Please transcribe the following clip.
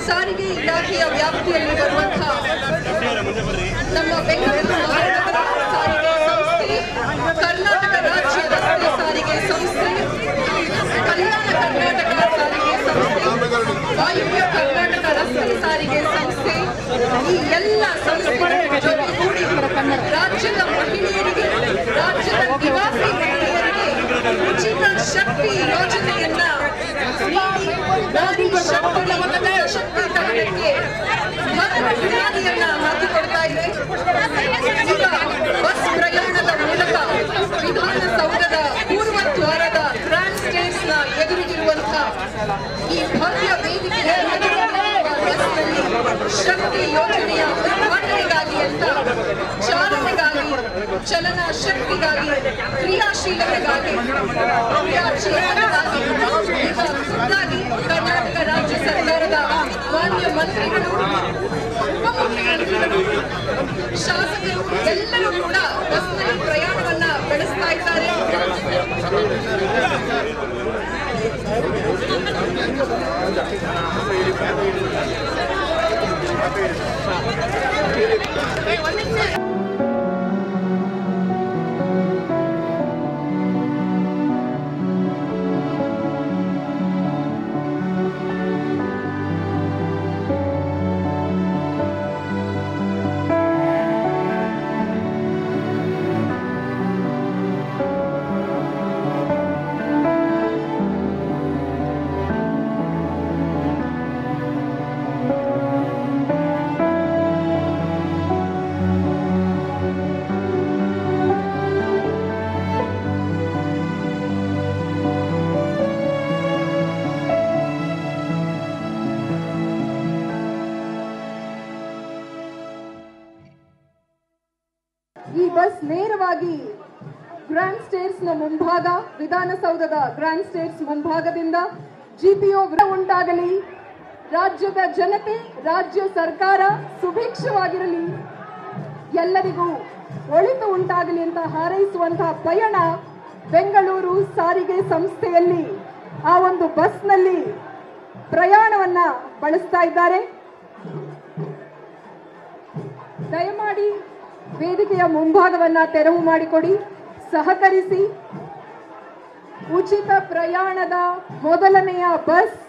ಸಾರಿಗೆ ಇಲಾಖೆಯ ವ್ಯಾಪ್ತಿಯಲ್ಲಿ ಬರುವಂತಹ ನಮ್ಮ ಬೆಂಗಳೂರು ಮಹಾನಗರ ಸಾರಿಗೆ ಸಂಸ್ಥೆ ಕರ್ನಾಟಕ ರಾಜ್ಯ ರಸ್ತೆ ಸಾರಿಗೆ ಸಂಸ್ಥೆ ಕಲ್ಯಾಣ ಕರ್ನಾಟಕ ಸಾರಿಗೆ ಸಂಸ್ಥೆ ವಾಯುವ್ಯ ಕರ್ನಾಟಕ ರಸ್ತೆ ಸಾರಿಗೆ ಸಂಸ್ಥೆ ಈ ಎಲ್ಲ ಸಂಸ್ಥೆಗಳ ಜೊತೆಗೂಡಿ ರಾಜ್ಯದ ಮಹಿಳೆಯರಿಗೆ ರಾಜ್ಯದ ನಿವಾಸಿ ಮಹಿಳೆಯರಿಗೆ ಉಚಿತ ಶಕ್ತಿ ಯೋಜನೆಯನ್ನ ನೀಡಿ ನಾರಿ ಶಕ್ತಿ ಸಶಕ್ತೀಕರಣಕ್ಕೆ ಭದ್ರ ಬುನಾದಿಯನ್ನ ಹಾಕಿಕೊಡ್ತಾ ಇದೆ ಈಗ ಬಸ್ ಪ್ರಯಾಣದ ಮೂಲಕ ವಿಧಾನಸೌಧದ ಪೂರ್ವ ದ್ವಾರದ ಗ್ರ್ಯಾಂಡ್ ಸ್ಟೇಟ್ಸ್ ನ ಎದುರಿಗಿರುವಂತಹ ಈ ಭವ್ಯ ವೇದಿಕೆಯ ಎದುರಿಗಿರುವ ಬಸ್ನಲ್ಲಿ ಶಕ್ತಿ ಯೋಜನೆಯ ಉದ್ಘಾಟನೆಗಾಗಿ ಅಂತ ಚಾಲನೆಗಾಗಿ ಚಲನ ಶಕ್ತಿಗಾಗಿ ಕ್ರಿಯಾಶೀಲತೆಗಾಗಿ ಕ್ರಿಯಾಶೀಲತೆಗಾಗಿ ಈಗ ಖುದ್ದಾಗಿ ಕರ್ನಾಟಕ ರಾಜ್ಯ ಸರ್ಕಾರದ ಮಾನ್ಯ ಮಂತ್ರಿಗಳು ಉಪಮುಖ್ಯಮಂತ್ರಿಗಳು ಶಾಸಕರು ಎಲ್ಲರೂ ಕೂಡ ಬಸ್ನಲ್ಲಿ ಪ್ರಯಾಣವನ್ನ ಬೆಳೆಸ್ತಾ ಇದ್ದಾರೆ ಈ ಬಸ್ ನೇರವಾಗಿ ಗ್ರ್ಯಾಂಡ್ ಸ್ಟೇಟ್ಸ್ ನ ಮುಂಭಾಗ ವಿಧಾನಸೌಧದ ಗ್ರ್ಯಾಂಡ್ ಸ್ಟೇಟ್ಸ್ ಮುಂಭಾಗದಿಂದ ಜಿಪಿಒ ಉಂಟಾಗಲಿ ರಾಜ್ಯದ ಜನತೆ ರಾಜ್ಯ ಸರ್ಕಾರ ಸುಭಿಕ್ಷವಾಗಿರಲಿ ಎಲ್ಲರಿಗೂ ಒಳಿತು ಉಂಟಾಗಲಿ ಅಂತ ಹಾರೈಸುವಂತಹ ಪಯಣ ಬೆಂಗಳೂರು ಸಾರಿಗೆ ಸಂಸ್ಥೆಯಲ್ಲಿ ಆ ಒಂದು ಬಸ್ನಲ್ಲಿ ಪ್ರಯಾಣವನ್ನ ಬಳಸ್ತಾ ಇದ್ದಾರೆ ದಯಮಾಡಿ ವೇದಿಕೆಯ ಮುಂಭಾಗವನ್ನ ತೆರವು ಮಾಡಿಕೊಡಿ ಸಹಕರಿಸಿ ಉಚಿತ ಪ್ರಯಾಣದ ಮೊದಲನೆಯ ಬಸ್